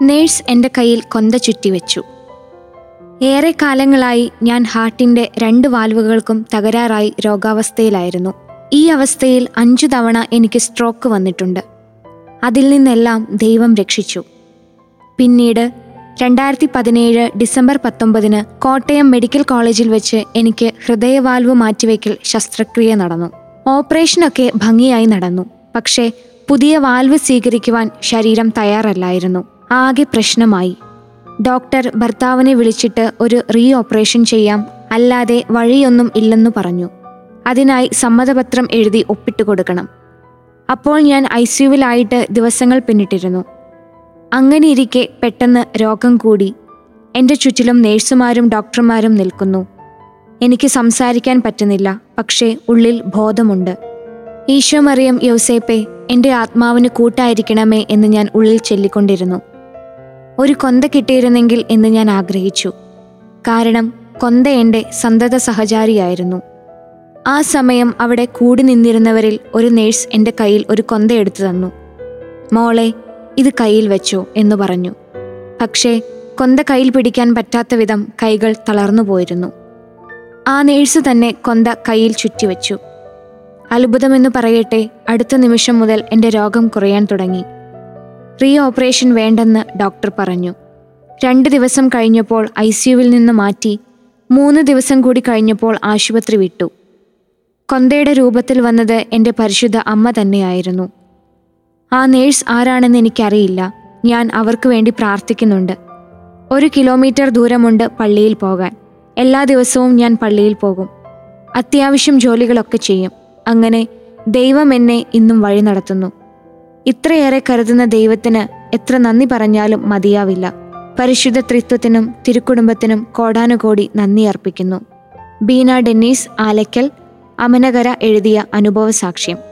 nurse എൻ്റെ കയ്യിൽ കൊന്ത ചുറ്റിവെച്ചു ഏറെ കാലങ്ങളായി ഞാൻ ഹാർട്ടിൻ്റെ രണ്ട് വാൽവുകൾക്കും തകരാറായി രോഗാവസ്ഥയിലായിരുന്നു ഈ അവസ്ഥയിൽ അഞ്ചു തവണ എനിക്ക് സ്ട്രോക്ക് വന്നിട്ടുണ്ട് അതിൽ നിന്നെല്ലാം ദൈവം രക്ഷിച്ചു പിന്നീട് രണ്ടായിരത്തി പതിനേഴ് ഡിസംബർ പത്തൊമ്പതിന് കോട്ടയം മെഡിക്കൽ കോളേജിൽ വെച്ച് എനിക്ക് ഹൃദയവാൽവ് മാറ്റിവെക്കൽ ശസ്ത്രക്രിയ നടന്നു ഓപ്പറേഷനൊക്കെ ഭംഗിയായി നടന്നു പക്ഷേ പുതിയ വാൽവ് സ്വീകരിക്കുവാൻ ശരീരം തയ്യാറല്ലായിരുന്നു ആകെ പ്രശ്നമായി ഡോക്ടർ ഭർത്താവിനെ വിളിച്ചിട്ട് ഒരു റീ ഓപ്പറേഷൻ ചെയ്യാം അല്ലാതെ വഴിയൊന്നും ഇല്ലെന്നു പറഞ്ഞു അതിനായി സമ്മതപത്രം എഴുതി ഒപ്പിട്ട് കൊടുക്കണം അപ്പോൾ ഞാൻ ഐ സിയുവിലായിട്ട് ദിവസങ്ങൾ പിന്നിട്ടിരുന്നു അങ്ങനെ ഇരിക്കെ പെട്ടെന്ന് രോഗം കൂടി എൻ്റെ ചുറ്റിലും നേഴ്സുമാരും ഡോക്ടർമാരും നിൽക്കുന്നു എനിക്ക് സംസാരിക്കാൻ പറ്റുന്നില്ല പക്ഷേ ഉള്ളിൽ ബോധമുണ്ട് ഈശോ മറിയം യൗസേപ്പെ എൻ്റെ ആത്മാവിന് കൂട്ടായിരിക്കണമേ എന്ന് ഞാൻ ഉള്ളിൽ ചൊല്ലിക്കൊണ്ടിരുന്നു ഒരു കൊന്ത കിട്ടിയിരുന്നെങ്കിൽ എന്ന് ഞാൻ ആഗ്രഹിച്ചു കാരണം കൊന്ത എൻ്റെ സന്തത സഹചാരിയായിരുന്നു ആ സമയം അവിടെ കൂടി നിന്നിരുന്നവരിൽ ഒരു നേഴ്സ് എൻ്റെ കയ്യിൽ ഒരു കൊന്ത എടുത്തു തന്നു മോളെ ഇത് കയ്യിൽ വെച്ചോ എന്ന് പറഞ്ഞു പക്ഷേ കൊന്ത കയ്യിൽ പിടിക്കാൻ പറ്റാത്ത വിധം കൈകൾ തളർന്നു പോയിരുന്നു ആ നേഴ്സ് തന്നെ കൊന്ത കയ്യിൽ ചുറ്റിവെച്ചു അത്ഭുതമെന്ന് പറയട്ടെ അടുത്ത നിമിഷം മുതൽ എൻ്റെ രോഗം കുറയാൻ തുടങ്ങി റീ ഓപ്പറേഷൻ വേണ്ടെന്ന് ഡോക്ടർ പറഞ്ഞു രണ്ട് ദിവസം കഴിഞ്ഞപ്പോൾ ഐ സിയുവിൽ നിന്ന് മാറ്റി മൂന്ന് ദിവസം കൂടി കഴിഞ്ഞപ്പോൾ ആശുപത്രി വിട്ടു കൊന്തയുടെ രൂപത്തിൽ വന്നത് എൻ്റെ പരിശുദ്ധ അമ്മ തന്നെയായിരുന്നു ആ നേഴ്സ് ആരാണെന്ന് എനിക്കറിയില്ല ഞാൻ അവർക്ക് വേണ്ടി പ്രാർത്ഥിക്കുന്നുണ്ട് ഒരു കിലോമീറ്റർ ദൂരമുണ്ട് പള്ളിയിൽ പോകാൻ എല്ലാ ദിവസവും ഞാൻ പള്ളിയിൽ പോകും അത്യാവശ്യം ജോലികളൊക്കെ ചെയ്യും അങ്ങനെ ദൈവം എന്നെ ഇന്നും വഴി നടത്തുന്നു ഇത്രയേറെ കരുതുന്ന ദൈവത്തിന് എത്ര നന്ദി പറഞ്ഞാലും മതിയാവില്ല പരിശുദ്ധ ത്രിത്വത്തിനും തിരുക്കുടുംബത്തിനും കോടാനുകോടി നന്ദി അർപ്പിക്കുന്നു ബീന ഡെന്നീസ് ആലക്കൽ അമനകര എഴുതിയ അനുഭവ സാക്ഷ്യം